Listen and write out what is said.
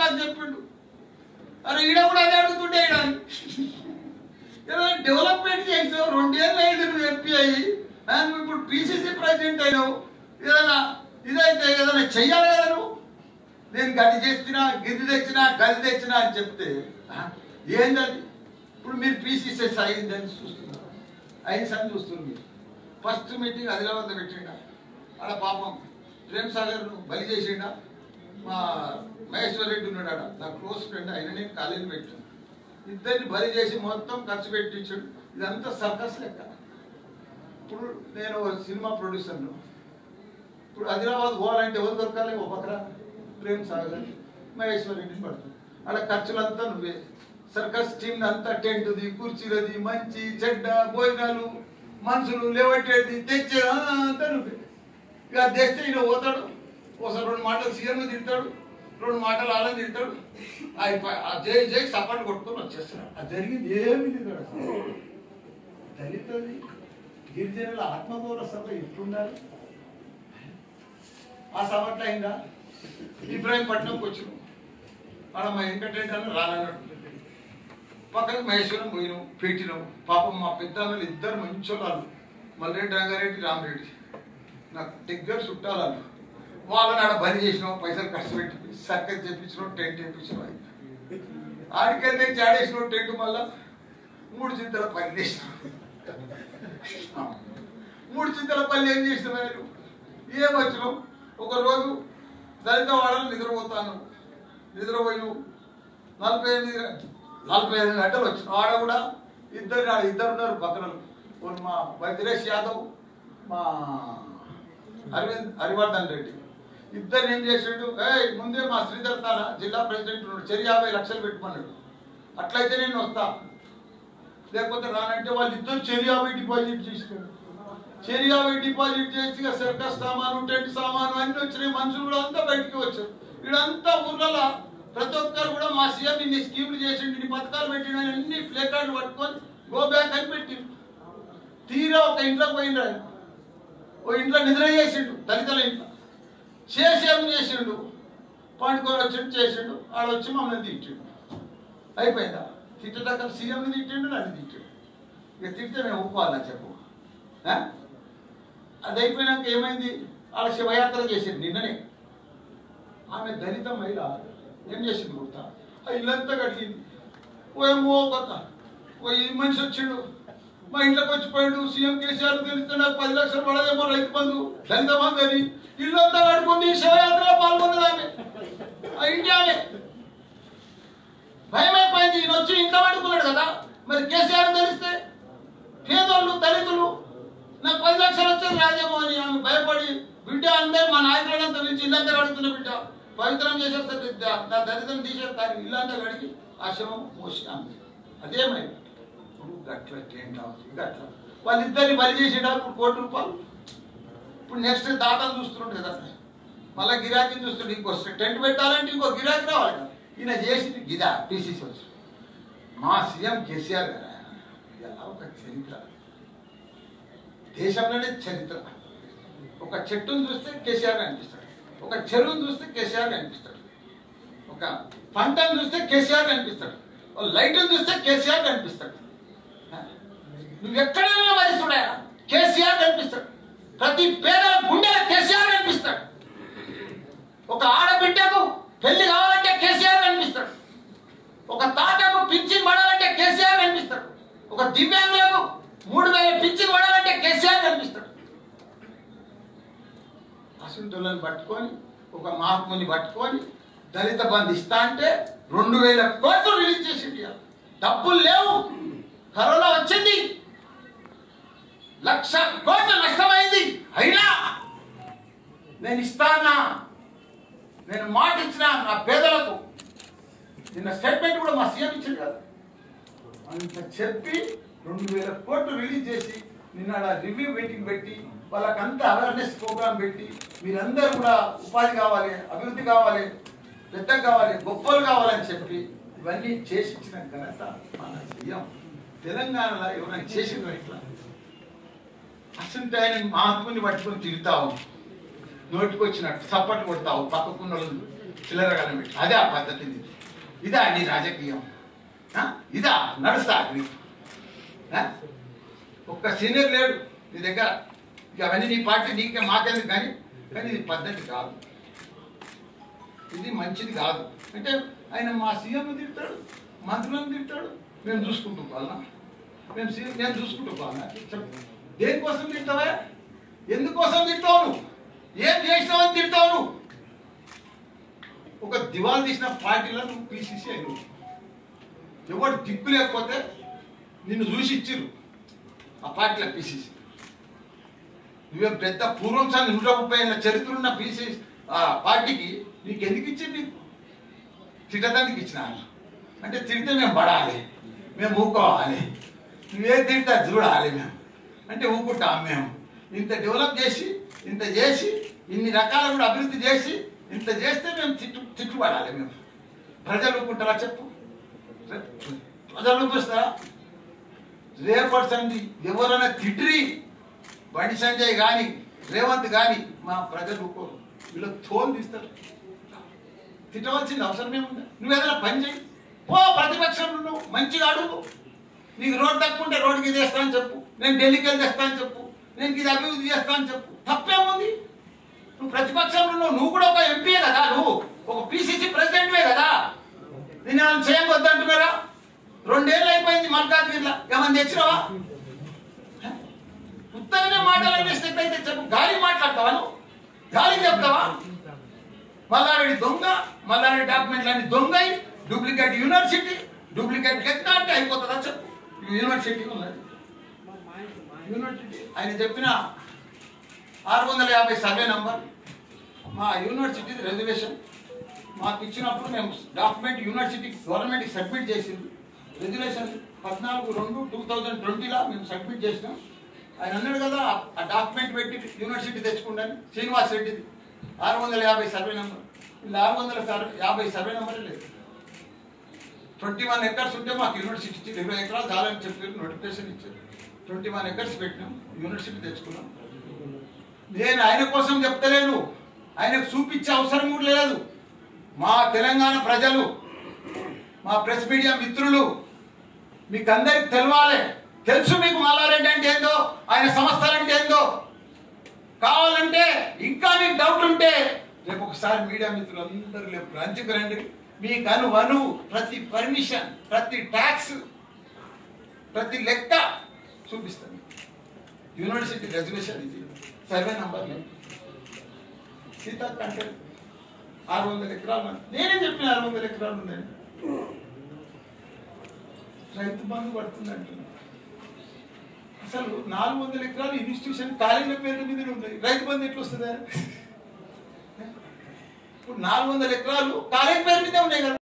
నాకు చెప్పిండు అరే ఈడ కూడా అదే అడుగుతుండే ఈడ అని. ఏదో డెవలప్మెంట్ చేసినావు రెండేళ్ళు అయింది నువ్వు ఎంపీ అయ్యి ఆ, నువ్వు ఇప్పుడు పీసీసీ ప్రెసిడెంట్ అయినావు ఏదైనా ఇదైతే ఏదైనా చెయ్యాలి కదా నువ్వు నేను గది చేస్తున్నా గిది తెచ్చినా గది తెచ్చినా అని చెప్తే ఆ, ఏంటది ఇప్పుడు మీరు పీసీసీ అయిందని చూస్తున్నారు అయింది అని చూస్తున్నారు మీరు ఫస్ట్ మీటింగ్ ఆదిలాబాద్లో పెట్టిండా ఆడ పాపం ప్రేమ్ సాగర్ బలి చేసిండా మా మహేశ్వర్ రెడ్డి ఉన్నాడు ఆడ నా క్లోజ్ ఫ్రెండ్ ఆయన నేను కాలేజీ పెట్టాను ఇద్దరిని బలి చేసి మొత్తం ఖర్చు పెట్టించాడు ఇదంతా సర్కస్ లెక్క ఇప్పుడు నేను ఒక సినిమా ప్రొడ్యూసర్ను ఇప్పుడు ఆదిలాబాద్ పోవాలంటే ఎవరు దొరకాలి ఓ పక్కన ప్రేమ్ సాగర్ మహేశ్వర్ రెడ్డిని పడుతుంది ఆడ ఖర్చులంతా నువ్వే సర్కస్ టీమ్ అంతా టెంట్ది కుర్చీలది మంచి చెడ్డ భోజనాలు మనుషులు లేవట్టేది తెచ్చేది అంతా నువ్వే ఇక అది తెస్తే ఈయన పోతాడు ఒకసారి రెండు మాటలు సీఎం తింటాడు రెండు మాటలు ఆడని తింటాడు అయిపోయి ఆ జై జై సపాటు కొట్టుకొని వచ్చేస్తున్నాడు అది జరిగింది ఏమి లేదు అసలు. దళితులది గిరిజనుల ఆత్మగౌరవ సభ ఎట్లుండాలి ఆ సభ అట్లా అయిందా ఇబ్రాహీంపట్నంకి వచ్చినాం ఆడ మా వెంకటరెడ్డి అని రానన్నాడు పక్కన మహేశ్వరం పోయినాం పెట్టినాం పాపం మా పెద్దలు ఇద్దరు మంచోళ్ళు మల్రెడ్డి రంగారెడ్డి రామరెడ్డి నాకు దగ్గర చుట్టాలు వాళ్ళు వాళ్ళని ఆడ బలి చేసినాం పైసలు ఖర్చు పెట్టి సర్కస్ చేపించినాం టెంట్ చేపించినాం ఆడికెళ్తే చాడేసినాం టెంట్ మళ్ళా మూడు చింతల పని చేసినాం మూడు చింతల పని ఏం చేసినాం మీరు ఏం వచ్చినాం ఒక రోజు దళిత వాడలు నిద్రపోతాను నిద్రపోయి నలభై ఎనిమిది గ- నలభై ఎనిమిది గంటలు వచ్చిన ఆడ కూడా ఇద్దరు ఆడ ఇద్దరు ఉన్నారు పక్కన ఒకరు మా వైద్యరేష్ యాదవ్ మా అరవింద్ హరివర్ధన్ రెడ్డి ఇద్దరు ఏం చేసిండు ఏ ముందే మా శ్రీధర్ తాన జిల్లా ప్రెసిడెంట్ ఉన్నాడు చెరి యాభై లక్షలు పెట్టుకున్నాడు అట్లయితే నేను వస్తా లేకపోతే రానంటే వాళ్ళు ఇద్దరు చెరి యాభై డిపాజిట్ చేసినాడు చెరి యాభై డిపాజిట్ చేసి ఇక సర్కస్ సామాను టెంట్ సామాను అన్ని వచ్చినాయి మనుషులు కూడా అంతా బయటికి వచ్చారు వీడంతా ఊర్లలో ప్రతి ఒక్కరు కూడా మా సీఎం ఇన్ని స్కీములు చేసిండు ఇన్ని పథకాలు పెట్టిన అన్ని ప్లే కార్డులు పట్టుకొని గో బ్యాక్ అని పెట్టిండు తీరా ఒక ఇంట్లోకి పోయిండు ఆయన ఓ ఇంట్లో నిద్ర చేసిండు దళితుల ఇంట్లో చేసి ఏం చేసిండు పండుకొని వచ్చిండు చేసిండు ఆడ వచ్చి మమ్మల్ని తిట్టిండు అయిపోయిందా తిట్టడాక సీఎంని తిట్టిండు నన్ను తిట్టిండు ఇక తిడితే మేము ఒప్పుకోవాలా చెప్పు ఆ? అది అయిపోయినాక ఏమైంది ఆడ శివయాత్ర చేసింది నిన్ననే ఆమె దళిత మహిళ ఏం చేసింది గుర్తా ఆ ఇల్లంతా కడిగింది ఓ ఏమో కొత్త ఓ ఈ మనిషి వచ్చిండు మా ఇంట్లోకి వచ్చి పోయాడు సీఎం కేసీఆర్ తెలిస్తే నాకు పది లక్షలు పడదేమో రైతు బంధు దళిత బంధు అని ఇల్లంతా కడుకుంది శివయాత్రలో పాల్గొన్నది ఆమె ఆ ఇంటి ఆమె భయమైపోయింది ఈయన వచ్చి ఇంట్లో పడుకున్నాడు కదా మరి కేసీఆర్ తెలిస్తే పేదోళ్ళు దళితులు నాకు పది లక్షలు వచ్చేది రాజేమో అని ఆమె భయపడి బిడ్డ అందరూ మా నాయకులంతా పిలిచి ఇల్లంతా కడుగుతున్న బిడ్డ పవిత్రం చేసేస్తారు బిడ్డ నా దళితం తీసేస్తారు ఇల్లంతా కడిగి ఆశ్రమం పోసినాము అదేమైంది ఇప్పుడు గట్ల టెంట్ హౌస్ గట్ల వాళ్ళిద్దరిని బలి చేసేటప్పుడు ఇప్పుడు కోటి రూపాయలు ఇప్పుడు నెక్స్ట్ దాతను చూస్తుండే కదా మళ్ళీ గిరాకీని చూస్తుండే ఇంకో టెంట్ పెట్టాలంటే ఇంకో గిరాకీ రావాలి కదా ఈయన చేసింది గిదా పీసీసీ వచ్చి మా సీఎం కేసీఆర్ గారు ఆయన. ఇది ఎలా ఒక చరిత్ర దేశంలోనే చరిత్ర ఒక చెట్టును చూస్తే కేసీఆర్ అనిపిస్తాడు ఒక చెరువును చూస్తే కేసీఆర్ అనిపిస్తాడు ఒక పంటను చూస్తే కేసీఆర్ అనిపిస్తాడు ఒక లైట్ను చూస్తే కేసీఆర్ కనిపిస్తాడు నువ్వు ఎక్కడైనా మరిస్తుడా కేసీఆర్ కనిపిస్తాడు ప్రతి పేద గుండెల కేసీఆర్ కనిపిస్తాడు ఒక ఆడబిడ్డకు పెళ్లి కావాలంటే కేసీఆర్ కనిపిస్తాడు ఒక తాతకు పింఛన్ పడాలంటే కేసీఆర్ కనిపిస్తాడు ఒక దివ్యాంగులకు మూడు వేల పింఛన్ పడాలంటే కేసీఆర్ కనిపిస్తాడు అసంతులను పట్టుకొని ఒక మహాత్ముని పట్టుకొని దళిత బంధు ఇస్తా అంటే రెండు వేల కోట్లు రిలీజ్ చేసింది ఇవాళ. డబ్బులు లేవు కరోనా వచ్చింది లక్ష కోట్ల నష్టమైంది అయినా నేను ఇస్తానా నేను మాట ఇచ్చిన నా పేదలకు నిన్న స్టేట్మెంట్ కూడా మా సీఎం ఇచ్చింది కదా అంత చెప్పి రెండు వేల కోట్లు రిలీజ్ చేసి నిన్న ఆడ రివ్యూ మీటింగ్ పెట్టి వాళ్ళకంతా అవేర్నెస్ ప్రోగ్రామ్ పెట్టి మీరందరూ కూడా ఉపాధి కావాలి అభివృద్ధి కావాలి పెద్ద కావాలి గొప్పలు కావాలని చెప్పి ఇవన్నీ చేసి ఇచ్చిన ఘనత మన సీఎం తెలంగాణలో ఎవరైనా చేసిన ఇట్లా అసలు ఆయన మహాత్ముని పట్టుకొని తిరుగుతావు నోటికి వచ్చినట్టు చప్పట్లు కొడతావు పక్కకున్న వాళ్ళని చిల్లరగానే పెట్టి అదే ఆ పద్ధతి నీది. ఇదా నీ రాజకీయం ఆ? ఇదా నడుస్తా నీకు ఆ? ఒక్క సీనియర్ లేడు నీ దగ్గర ఇక అవన్నీ నీ పార్టీ నీకే మాకెందుకు కానీ కానీ ఇది పద్ధతి కాదు ఇది మంచిది కాదు అంటే ఆయన మా సీఎం తిడతాడు మంత్రులను తిడతాడు మేము చూసుకుంటూ పోవాలనా మేము సీఎం నేను చూసుకుంటూ పోవాలనా చెప్పు దేనికోసం తింటావా ఎందుకోసం తింటావు నువ్వు ఏం చేసినావని తింటావు నువ్వు ఒక దివాలు తీసిన పార్టీలో నువ్వు పీసీసీ అయినావు ఎవరు దిక్కు లేకపోతే నిన్ను చూసి ఇచ్చిర్రు ఆ పార్టీలో పీసీసీ నువ్వేం పెద్ద పూర్వం సంఘ నూట ముప్పై ఏళ్ళ చరిత్ర ఉన్న పీసీ ఆ పార్టీకి నీకు ఎందుకు ఇచ్చింది నీకు తిట్టడానికి ఇచ్చిన వాళ్ళు. అంటే తిడితే మేము పడాలి మేము ఊకోవాలి నువ్వేం తింటా చూడాలి మేము అంటే ఊకుంటాం మేము ఇంత డెవలప్ చేసి ఇంత చేసి ఇన్ని రకాల కూడా అభివృద్ధి చేసి ఇంత చేస్తే మేము తిట్టు తిట్టుపడాలి మేము ప్రజలు ఊకుంటారా చెప్పు ప్రజలు ఊపిస్తారా రేపటి సంధి ఎవరైనా తిట్రి బండి సంజయ్ కానీ రేవంత్ కానీ మా ప్రజలు ఊరుకోరు వీళ్ళు తోలు తీస్తారు తిట్టవలసిన అవసరం ఏముంది నువ్వు ఏదైనా పని చేయి పో ప్రతిపక్షంలో నువ్వు మంచిగా అడుగు నీకు రోడ్ తక్కువ రోడ్డుకి ఇది చేస్తా అని చెప్పు నేను ఢిల్లీకి వెళ్ళి తెస్తా అని చెప్పు నేను ఇది అభివృద్ధి చేస్తా అని చెప్పు తప్పేముంది నువ్వు ప్రతిపక్షంలో ఉన్నావు నువ్వు కూడా ఒక ఎంపీ కదా నువ్వు ఒక పిసిసి ప్రెసిడెంట్వే కదా నేను ఏమైనా చేయవద్దంటున్నారా రెండేళ్ళు అయిపోయింది మల్కాజ్గిరిలో ఏమైనా తెచ్చినావా ఉత్తగానే మాటలు అయితే చెప్పు గాలి మాట్లాడతావా నువ్వు గాలి చెప్తావా మల్లారెడ్డి దొంగ మల్లారెడ్డి డాక్యుమెంట్లు అన్ని దొంగ డూప్లికేట్ యూనివర్సిటీ డూప్లికేట్ లెక్క అంటే అయిపోతుందా చెప్పు యూనివర్సిటీ ఉన్నది యూనివర్సిటీ ఆయన చెప్పిన ఆరు వందల యాభై సర్వే నంబర్ మా యూనివర్సిటీ రెజర్వేషన్ మాకు ఇచ్చినప్పుడు మేము డాక్యుమెంట్ యూనివర్సిటీ గవర్నమెంట్కి సబ్మిట్ చేసింది రెజర్వేషన్ పద్నాలుగు రెండు టూ థౌజండ్ ట్వంటీలో మేము సబ్మిట్ చేసినాం ఆయన అన్నాడు కదా ఆ డాక్యుమెంట్ పెట్టి యూనివర్సిటీ తెచ్చుకుంటాను శ్రీనివాస్ రెడ్డిది ఆరు వందల యాభై సర్వే నెంబర్ వీళ్ళు ఆరు వందల సర్వే యాభై సర్వే నెంబరే లేదు ట్వంటీ వన్ ఎకర్స్ ఉంటే మాకు యూనివర్సిటీ ఇచ్చి ఇరవై ఎకరాలు చాలని చెప్పారు నోటిఫికేషన్ ఇచ్చారు ట్వంటీ వన్ ఎకర్స్ పెట్టినాం యూనివర్సిటీ తెచ్చుకున్నాం నేను ఆయన కోసం చెప్తలేను ఆయనకు చూపించే అవసరం కూడా లేదు మా తెలంగాణ ప్రజలు మా ప్రెస్ మీడియా మిత్రులు మీకు అందరికి తెలవాలి తెలుసు మీకు మల్లారెడ్డి అంటే ఏందో ఆయన సంస్థలు అంటే ఏందో కావాలంటే ఇంకా మీకు డౌట్ ఉంటే రేపు ఒకసారి మీడియా మిత్రులు అందరూ రేపు లంచ్కి రండి మీకు అను అను ప్రతి పర్మిషన్ ప్రతి ట్యాక్స్ ప్రతి లెక్క చూపిస్తాను యూనివర్సిటీ రెజల్యూషన్ ఇది సర్వే నంబర్ సీతా కంటే ఆరు వందల ఎకరాలు ఉంది. నేనే చెప్పిన ఆరు వందల ఎకరాలు ఉందని రైతు బంధు పడుతుంది అంటున్నా అసలు నాలుగు వందల ఎకరాలు ఇన్స్టిట్యూషన్ కాలేజీల పేర్ల మీద ఉన్నాయి రైతు బంధు ఎట్లా వస్తుందా ఇప్పుడు నాలుగు వందల ఎకరాలు కాలేజ్ పేరు మీదే ఉన్నాయి కదా